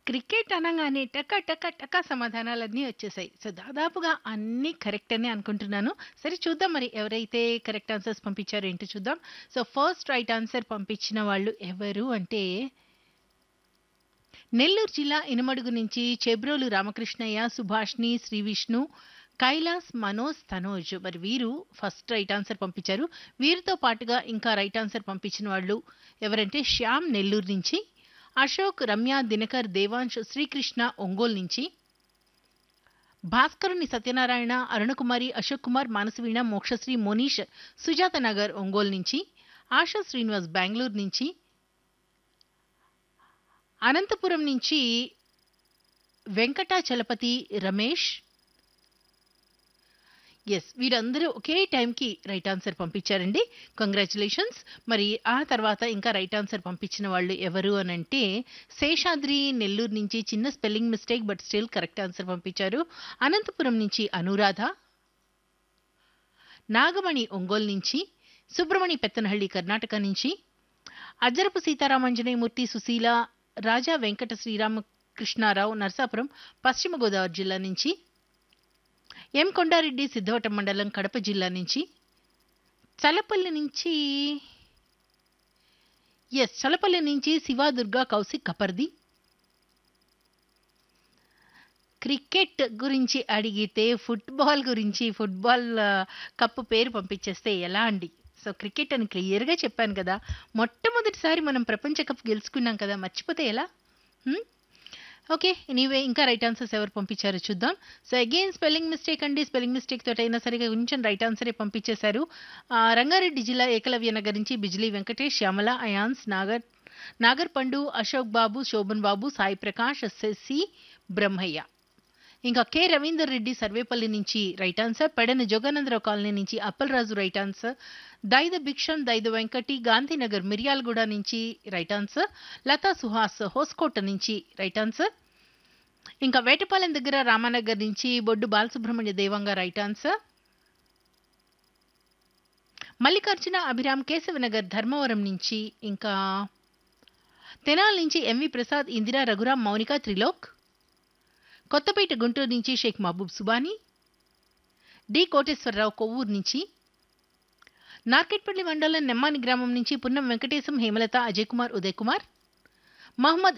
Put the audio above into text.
Cricket అనంగానే టక టక టక సమాధానాలన్నీ వచ్చేసాయి సో దాదాపుగా అన్నీ కరెక్ట్ అని అనుకుంటున్నాను సరే చూద్దాం మరి ఎవరైతే కరెక్ట్ ఆన్సర్స్ పంపించారో ఏంటో చూద్దాం సో ఫస్ట్ రైట్ ఆన్సర్ పంపించిన వాళ్ళు ఎవరు అంటే నెల్లూరు జిల్లా ఇనమడుగు నుంచి చెబ్రోలు రామకృష్ణయ్య సుభాష్ని శ్రీ విష్ణు కైలాస్ మనోజ్ తనోజ్ మరి వీరు ఫస్ట్ రైట్ ఆన్సర్ పంపించారు వీరితో పాటుగా ఇంకా రైట్ ఆన్సర్ పంపించిన వాళ్ళు ఎవరంటే శ్యామ్ నెల్లూరు నుంచి అశోక్ రమ్య దినకర్ దేవాంశ్ శ్రీకృష్ణ ఒంగోలు నుంచి భాస్కరుని సత్యనారాయణ అరుణకుమారి అశోక్ కుమార్ మానసవీణ మోక్షశ్రీ మోనీష్ సుజాత నగర్ ఒంగోలు నుంచి ఆశా శ్రీనివాస్ బెంగళూరు నుంచి అనంతపురం నుంచి వెంకటాచలపతి రమేష్ ఎస్ వీరందరూ ఒకే టైంకి రైట్ ఆన్సర్ పంపించారండి కంగ్రాచులేషన్స్ మరి ఆ తర్వాత ఇంకా రైట్ ఆన్సర్ పంపించిన వాళ్ళు ఎవరు అని అంటే శేషాద్రి నెల్లూరు నుంచి చిన్న spelling mistake but still correct answer పంపించారు అనంతపురం నుంచి అనురాధ నాగమణి ఒంగోలు నుంచి సుబ్రమణి పెత్తనహಳ್ಳಿ కర్ణాటక నుంచి అజ్జరపు సీతారామంజనేయమూర్తి సుశీల రాజా వెంకట శ్రీరామకృష్ణారావు నర్సాపురం పశ్చిమ గోదావరి జిల్లా నుంచి ఎం కొండారెడ్డి సిద్ధవటం మండలం కడప జిల్లా నుంచి చలపల్లి నుంచి ఎస్ చలపల్లి నుంచి శివాదుర్గా కౌశిక్ కపర్ది క్రికెట్ గురించి అడిగితే ఫుట్బాల్ గురించి ఫుట్బాల్ ఆ, కప్పు పేరు పంపించేస్తే ఎలా అండి సో క్రికెట్ అని క్లియర్గా చెప్పాను కదా మొట్టమొదటిసారి మనం ప్రపంచ కప్ గెలుచుకున్నాం కదా మర్చిపోతే ఎలా హ్మ్? ఓకే ఎనీవే ఇంకా రైట్ ఆన్సర్స్ ఎవరు పంపించారో చూద్దాం సో అగైన్ స్పెల్లింగ్ మిస్టేక్ అండి స్పెల్లింగ్ మిస్టేక్ తోటి అయినా సరిగా కొంచెం రైట్ ఆన్సరే పంపించేశారు ఆ, రంగారెడ్డి జిల్లా ఏకలవ్య నగర్ నుంచి బిజ్లీ వెంకటేష్ శ్యామల అయాన్స్ నాగర్ నాగర్ పండు అశోక్ బాబు శోభన్ బాబు సాయి ప్రకాష్ శశి బ్రహ్మయ్య ఇంకా కె రవీందర్ రెడ్డి సర్వేపల్లి నుంచి right answer Pedana Joganandarao colony నుంచి అప్పలరాజు రైట్ ఆన్సర్ దైద భిక్షం దైద వెంకటి గాంధీనగర్ మిర్యాలగూడ నుంచి రైట్ ఆన్సర్ లతా సుహాస్ హోస్కోట నుంచి రైట్ ఆన్సర్ ఇంకా వేటపాలెం దగ్గర రామానగర్ నుంచి బొడ్డు బాలసుబ్రహ్మణ్య దేవంగా రైట్ ఆన్సర్ మల్లికార్జున అభిరామ్ కేశవనగర్ ధర్మవరం నుంచి ఇంకా తెనాల నుంచి ఎంవి ప్రసాద్ ఇందిరా రఘురాం మౌనిక త్రిలోక్ కొత్తపేట గుంటూరు నుంచి షేక్ మహబూబ్ సుబానీ డి కోటేశ్వరరావు కొవ్వూరు నుంచి నార్కెట్పల్లి మండలం నెమ్మాని గ్రామం నుంచి పున్నం వెంకటేశం హేమలత అజయ్ కుమార్ ఉదయ్ కుమార్ మహమ్మద్